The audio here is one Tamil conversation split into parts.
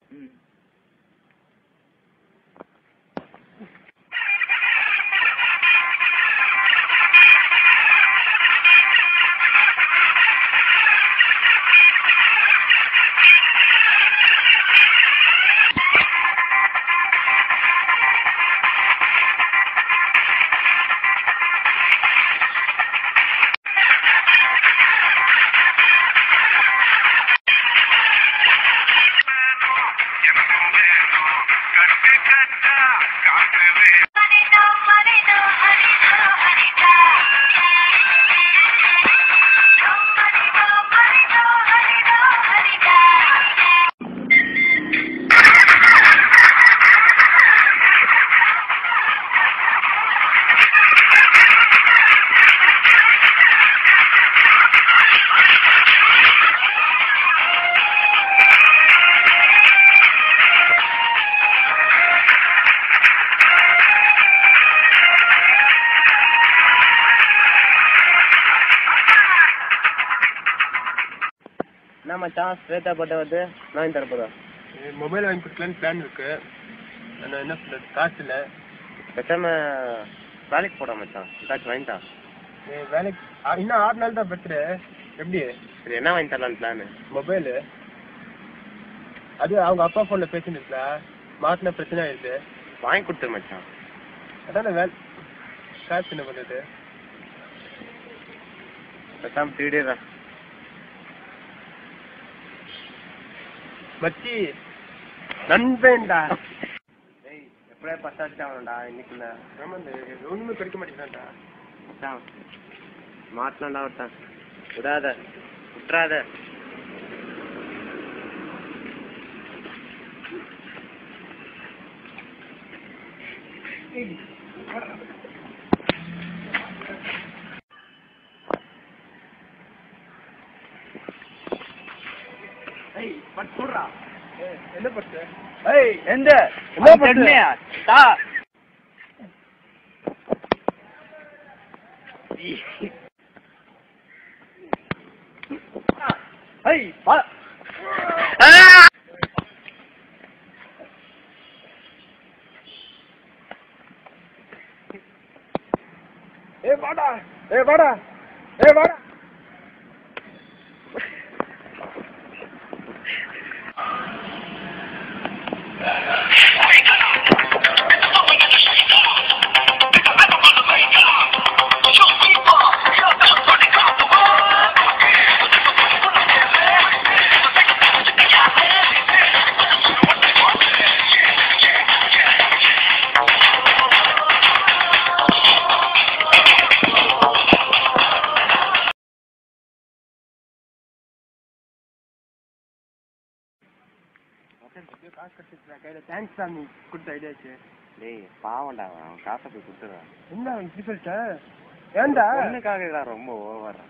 ஹரிதோ ஹரிதோ ஹரிதோ ஹரிதா ஹரிதோ ஹரிதோ ஹரிதோ ஹரிதா என்ன மச்சான் ஸ்வேதா பட்ட வந்து நான் தர போதா மொபைல் வாங்கி கொடுக்கலான்னு பிளான் இருக்கு ஆனால் என்ன சொல்றது காசு இல்லை பேசாம வேலைக்கு போடா மச்சான் ஏதாச்சும் வாங்கிட்டா வேலைக்கு ஆ, இன்னும் ஆறு நாள் தான் பர்த்டே எப்படி சரி என்ன வாங்கி தரலான்னு பிளானு மொபைலு அது அவங்க அப்பா ஃபோனில் பேசிட்டு இருக்கல மாட்டின பிரச்சனை ஆயிடுது வாங்கி கொடுத்துரு மச்சான் அதான வேலை காசு என்ன பண்ணுறது பேசாம திருடிடுறா மச்சி நண்பேன்டா ஏய் எப்படியா பசாச்சு ஆகணும்டா இன்னைக்குள்ள ஆமாம் ஒன்றுமே கிடைக்க மாட்டேங்கிறான்டா மச்சான் மாட்டலாம்டா ஒருத்தன் விடாத விட்டுறாத என்ன பட்டு ஏய் எந்த என்ன பட்டு? தா ஏய் பா ஏ வாடா ஏ வாடா ஏ வாடா காசு கட்டிட்டு கையில தேங்க்ஸ் தான் நீ கொடுத்த ஐடியாச்சு டேய் பாவம்டா அவன் அவன் காசை போய் கொடுத்துறான் என்ன இப்படி சொல்லிட்ட ஏன்டா பொண்ணுக்காக தான் ரொம்ப ஓவரா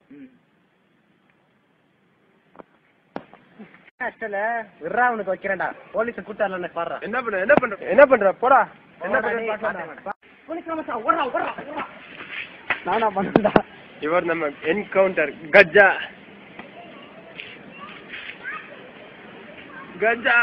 ஆக்சுவல விட்றா அவனுக்கு வைக்கிறேன்டா போலீஸ் கூட்டாளன்னு பாடுறா என்ன பண்ற என்ன பண்ற என்ன பண்ற போடா என்ன பண்ற நானா பண்ணா இவர் நம்ம என்கவுண்டர் கஜா கஜா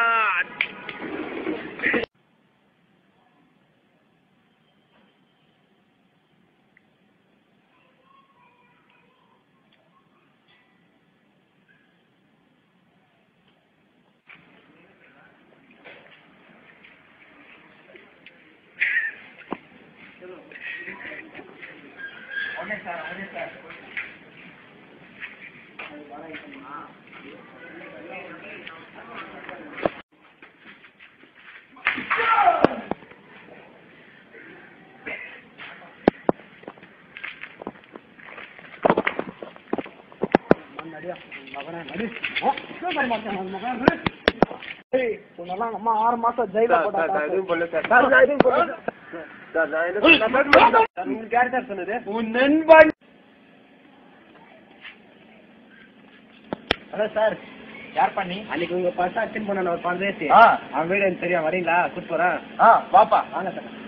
அம்மா ஆறு மாசம் ஜெயில சார், சார், நான் எதுவும் பண்ணல சார். சார், நான் எதுவும் பண்ணல சார். சார், நான் எதுவும் நான் பண்ணல சார். சார், உங்களுக்கு யார் சார் சொன்னது? உன் நண்பன் ஹலோ சார் யார் பண்ணி அன்னைக்கு உங்க பர்ஸ் அட்டென்ட் பண்ண ஒரு பண்றேசி ஆ. அவன் வீடு எனக்கு தெரியும் வரீங்களா கூட்டு போறேன் ஆ, வாப்பா வாங்க சார்